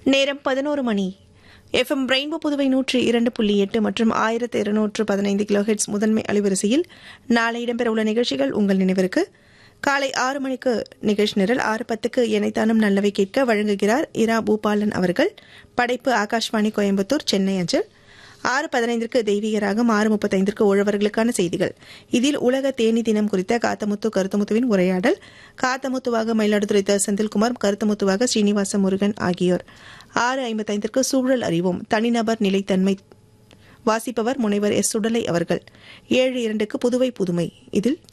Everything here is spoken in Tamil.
நேரம் பதினோரு மணி எஃப்எம் ரெயின்போ புதுவை நூற்றி இரண்டு புள்ளி எட்டு மற்றும் ஆயிரத்து இருநூற்று பதினைந்து கிலோஹெட்ஸ் முதன்மை அலைவரிசையில் நாளை இடம்பெறவுள்ள நிகழ்ச்சிகள் உங்கள் நினைவிற்கு காலை ஆறு மணிக்கு நிகழ்ச்சி நிரல் ஆறு பத்துக்கு இணைத்தானும் நல்லவை கேட்க வழங்குகிறார் இரா பூபாலன் அவர்கள் படைப்பு ஆகாஷ்வாணி கோயம்புத்தூர் சென்னை அஞ்சல் ஆறு பதினைந்திற்கு தெய்வீக ராகம் ஆறு முப்பத்தைந்திற்கு உழவர்களுக்கான செய்திகள் இதில் உலக தேனி தினம் குறித்த காத்தமுத்து கருத்தமுத்துவின் உரையாடல் காத்தமுத்துவாக மயிலாடுதுறை த செந்தில்குமார் கருத்தமுத்துவாக ஸ்ரீனிவாச முருகன் ஆகியோர் ஆறு ஐம்பத்தைந்திற்கு சூழல் அறிவோம் தனிநபர் நிலைத்தன்மை வாசிப்பவர் முனைவர் எஸ் சுடலை அவர்கள் ஏழு இரண்டுக்கு புதுவை புதுமை இதில்